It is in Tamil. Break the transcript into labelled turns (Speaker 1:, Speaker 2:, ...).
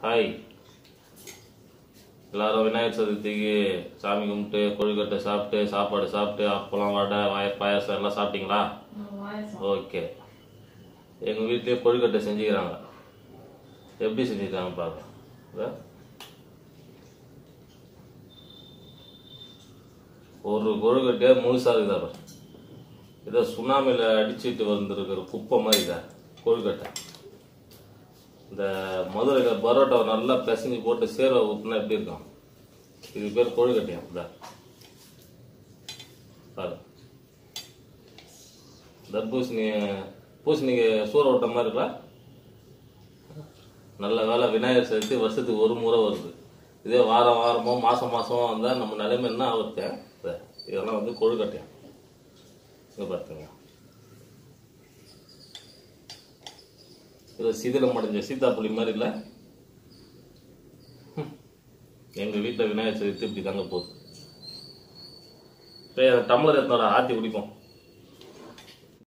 Speaker 1: ஹாய் எல்லாரும் விநாயகர் சதுர்த்திக்கு சாமி கும்பிட்டு கொழுக்கட்டை சாப்பிட்டு சாப்பாடு சாப்பிட்டு அப்பளம் வடை வாய பாயாசம் எல்லாம் சாப்பிட்டீங்களா ஓகே எங்கள் வீட்லேயே கொழுக்கட்டை செஞ்சுக்கிறாங்க எப்படி செஞ்சுக்கிறாங்க பாருங்க இதோ. ஒரு கொழுக்கட்டையே முழுசாக இருக்குதா பாரு இதை சுனாமியில் அடிச்சிட்டு வந்திருக்கிற குப்பை மாதிரி இதா கொழுக்கட்டை இந்த மதுரையில் பரோட்டாவை நல்லா பிசைஞ்சு போட்டு சேர ஊற்றினா எப்படி இருக்கும் இது பேர் கொழுக்கட்டையா இதா பாரு தர்பூசணி பூசணிக்கு சூற ஓட்ட மாதிரி இருக்கா நல்ல வேலை விநாயகர் சதுர்த்தி வருஷத்துக்கு ஒரு முறை வருது இதே வாரம் வாரமோ மாதம் மாதமோ வந்தால் நம்ம நிலைமை என்ன ஆகுது இதோ, இதெல்லாம் வந்து கொழுக்கட்டையா இங்கே பார்த்துங்க இது சிதிலம் அடைஞ்ச சீதாப்புளி மாதிரி இல்லை எங்கள் வீட்டில் விநாயகர் சதுர்த்தி இப்படி தாங்க போகுது டம்ளர் எத்தனோட ஆற்றி குடிப்போம்